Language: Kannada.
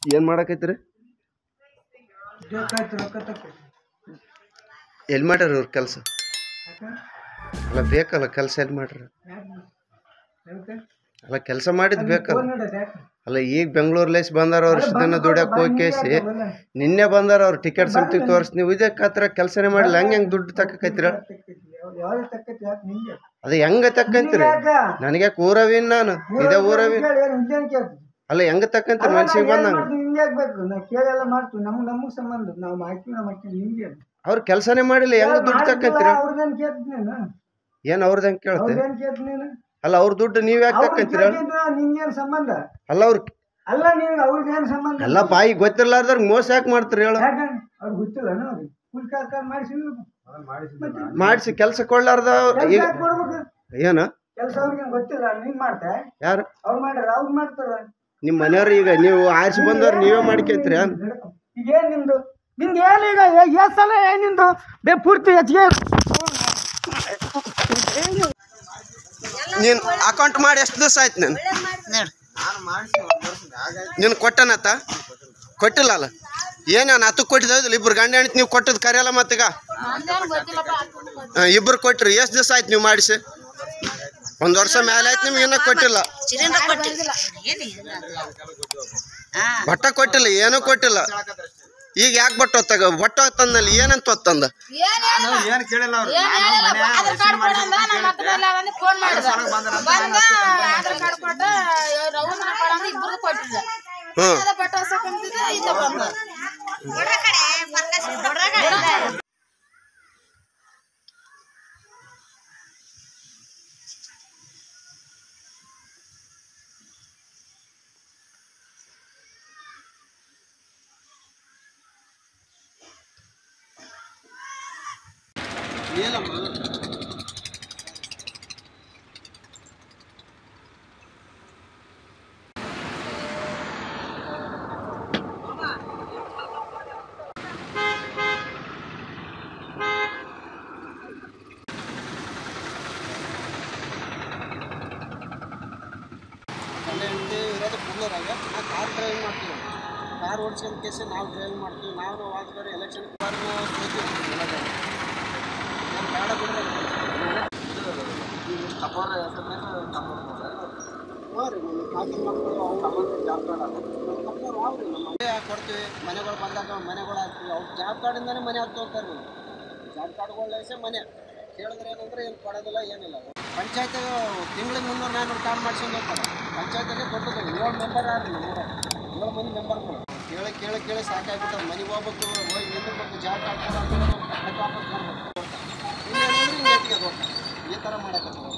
ಏನು ಮಾಡಕೈತ್ರಿ ಬೇಕಾಯ್ತು ರೊಕ್ಕ ತಕ್ಕ ಎಲ್ಲಿ ಮಾಡ್ಯಾರ ಇವ್ರ ಕೆಲಸ ಯಾಕೆ ಅಲ್ಲ ಬೇಕಲ್ಲ ಕೆಲಸ ಎಲ್ಲಿ ಮಾಡ್ರಿ ಯಾಕೆ ಯಾಕೆ ಅಲ್ಲ ಕೆಲಸ ಮಾಡಿದ್ ಬೇಕಲ್ಲ ಫೋನ್ ನೋಡೋದು ಯಾಕೆ ಅಲ್ಲ ಈಗ ಬೆಂಗಳೂರ್ಲೇಸ್ ಬಂದಾರ ಅವ್ರು ಇಷ್ಟು ದಿನ ದುಡ್ಯಕ್ಕೆ ಹೋಗಿ ಕೇಸಿ ನಿನ್ನೆ ಬಂದಾರ ಅವ್ರು ಟಿಕೆಟ್ ಸಂತಿಗೆ ತೋರಿಸಿ ನೀವು ಇದೇ ಕಾತ್ರ ಕೆಲಸನೇ ಮಾಡಿಲ್ಲ ಹೆಂಗೆ ಹೆಂಗೆ ದುಡ್ಡು ತಕ್ಕೈತ್ರ ಯಾವ್ದು ತಕ್ಕೈತಿ ಯಾಕೆ ನಿಂಗೆ ಅದು ಹೆಂಗೆ ತಕ್ಕಂತೀರಿ ನನಗೆ ಊರವಿನ್ ನಾನು ಇದೇ ಊರವಿನ್ ಇಂಜನ್ ಕೇಳ್ತೀವಿ ಅಲ್ಲ ಹೆಂಗೆ ತಕ್ಕಂತೀರಿ ಮನ್ಸಿಗೆ ಬಂದಂಗ ನಿಮ್ಗೆ ಆಗ್ಬೇಕು ನಾವು ಕೇಳೆಲ್ಲ ಮಾಡ್ತೀವಿ ನಮ್ಗೆ ನಮಗೆ ಸಂಬಂಧ ನಾವು ಮಾಡ್ತೀವಿ ನಾವು ಮಾಡ್ತೀವಿ ನಿಮ್ಗೆ ಅವ್ರು ಕೆಲಸನೇ ಮಾಡಿಲ್ಲ ಹೆಂಗೆ ದುಡ್ಡು ತಕ್ಕಂತೀರಿ ಅವ್ರದ್ದೇನು ಕೇಳ್ತೀನಿ ನಾನು ಏನು ಅವ್ರದ್ದು ಹೆಂಗೆ ಕೇಳ್ತೆ ಅವ್ರದ್ದೇನು ಕೇಳ್ತೀನಿ ನೀನು ಅಲ್ಲ ಅವ್ರ ದುಡ್ಡು ನೀವು ಯಾಕೆ ತಕ್ಕಂತೀರ ನಿಂಗೇನು ಸಂಬಂಧ ಅಲ್ಲ ಅವ್ರು ಅಲ್ಲ ನೀನು ಅವ್ರಿಗೇನು ಸಂಬಂಧ ಎಲ್ಲ ಬಾಯಿ ಗೊತ್ತಿರ್ಲಾರ್ದಾರ ಮೋಸ ಯಾಕೆ ಮಾಡ್ತೀರಿ ಹೇಳು ಯಾಕೆ ಅವ್ರಿಗೆ ಗೊತ್ತಿಲ್ಲ ನೋಡಿ ಫುಲ್ ಕಾಲ್ ಕಾಲ್ ಮಾಡಿಸಿ ಮಾಡಿಸಿ ಕೆಲಸ ಕೊಡ್ಲಾರ್ದ ಈಗ ಕೆಲಸ ಕೊಡ್ಬೇಕು ಏನು ಕೆಲಸ ಅವ್ರಿಗೆ ಗೊತ್ತಿಲ್ಲ ನೀನ್ ಮಾಡ್ತೆ ಯಾರು ಅವ್ರು ಮಾಡ್ಯಾರ ಅವ್ರು ಮಾಡ್ತಾರ ನಿಮ್ಮ ಮನೆಯವ್ರು ಈಗ ನೀವು ಆರಿಸಿ ಬಂದವ್ರು ನೀವೇ ಮಾಡ್ಕೊಂತೀರಿ ಏನು ಈಗ ಏನ್ ನಿಮ್ದು ನಿಮ್ದು ಏನು ಈಗ ಎಷ್ಟು ಸಲ ಏನ್ ನಿಂದು ಬೇ ಪೂರ್ತಿ ಹೆಚ್ಚಿಗೆ ನೀನು ಅಕೌಂಟ್ ಮಾಡಿ ಎಷ್ಟು ದಿವಸ ಆಯ್ತು ನೀನು ನೀನು ಕೊಟ್ಟನತ್ತ ಕೊಟ್ಟಿಲ್ಲ ಅಲ್ಲ ಏನೇನು ಹತ್ತು ಕೊಟ್ಟಿದ್ದು ಇಬ್ರು ಗಂಡ ಹೆಣ್ತಿ ನೀವು ಕೊಟ್ಟದ್ದು ಕರೆಯಲ್ಲ ಮತ್ತೀಗ ಇಬ್ರು ಕೊಟ್ರಿ ಎಷ್ಟು ದಿವಸ ಆಯ್ತು ನೀವು ಮಾಡಿಸಿ ಒಂದು ವರ್ಷ ಮೇಲೆ ಆಯ್ತು ನಿಮ್ಗೆ ಇನ್ನೂ ಕೊಟ್ಟಿಲ್ಲ ಬಟ್ಟ ಕೊಟ್ಟಿಲ್ಲ ಏನೂ ಕೊಟ್ಟಿಲ್ಲ ಈಗ ಯಾಕೆ ಬಟ್ಟ ಹೊತ್ತಾಗ ಬಟ್ಟ ಹೊತ್ತಂದಲ್ಲಿ ಏನಂತ ಹೊತ್ತಂದ ಏನ್ ಕೇಳಿಲ್ಲ ಅವ್ರು ಆಧಾರ್ ಕಾರ್ಡ್ ಕೊಡಂದ ನಮ್ಮ ಅಕ್ಕ ಮೇಲೆ ಅವನಿಗೆ ಫೋನ್ ಮಾಡಿದ ಬಂದ ಆಧಾರ್ ಕಾರ್ಡ್ ಕೊಟ್ಟ ರೌಂದನ ಕೊಡಂದ ಇಬ್ಬರು ಕೊಟ್ಟಿದ್ದ ಹ್ಞೂ ಅದ ಬಟ್ಟ ಹೊಸ ಕುಂತಿದ್ದ ಇದ್ದ ಬಂದ ಇರೋದು ಬೆಂಗಳೂರಾಗ ನಾ ಕಾರ್ ಡ್ರೈವ್ ಮಾಡ್ತೀವಿ ಕಾರ್ ಓಡಿಸ್ಕೊಂಡು ಕೇಸಿ ನಾವು ಡ್ರೈವ್ ಮಾಡ್ತೀವಿ ನಾವು ಹೋದ್ರೆ ಎಲೆಕ್ಷನ್ ನಾನು ಬೇಡ ಬಿಡ್ರಿ ಕೊಡ್ತೀವಿ ಮನೆಗಳು ಬಂದಾಗ ಮನೆಗಳು ಹಾಕ್ತೀವಿ ಅವ್ರು ಜಾಬ್ ಕಾರ್ಡಿಂದಾನೆ ಮನೆ ಹಾಕ್ತಾ ಹೋಗ್ತಾರೆ ನೀವು ಜಾಬ್ ಕಾರ್ಡ್ಗಳೈಸೆ ಮನೆ ಕೇಳಿದ್ರೆ ಏನಂದ್ರೆ ಏನು ಕೊಡೋದಿಲ್ಲ ಏನಿಲ್ಲ ಪಂಚಾಯತ್ ತಿಂಗಳಿಗೆ ಮುನ್ನೂರು ನಾನ್ನೂರು ಕಾರ್ಡ್ ಮಾಡ್ಸ್ಕೊಂಡು ಹೋಗ್ತಾರೆ ಪಂಚಾಯತ್ಗೆ ಕೊಟ್ಟದ್ದು ಏಳು ಮೆಂಬರ್ ಯಾರು ನಮ್ಮೂರಾಗ ಏಳು ಮಂದಿ ಮೆಂಬರ್ಗಳು ಕೇಳಿ ಕೇಳಿ ಕೇಳಿ ಸಾಕಾಗ್ಬಿಟ್ಟು ಮನೆಗೆ ಹೋಗ್ಬೇಕು ಹೋಗಿ ನಿಂದಿರ್ಬೇಕು ಜಾಬ್ ಕಾರ್ಡ್ ಕೊಡೋ ಅಂತ ವಾಪಸ್ ಬರ್ಬೇಕು ಇನ್ನೇನಂದ್ರೆ ಹಿಂಗೆ ಎತ್ತಿಗೆ ಈ ಥರ ಮಾಡಕ್ಕೆ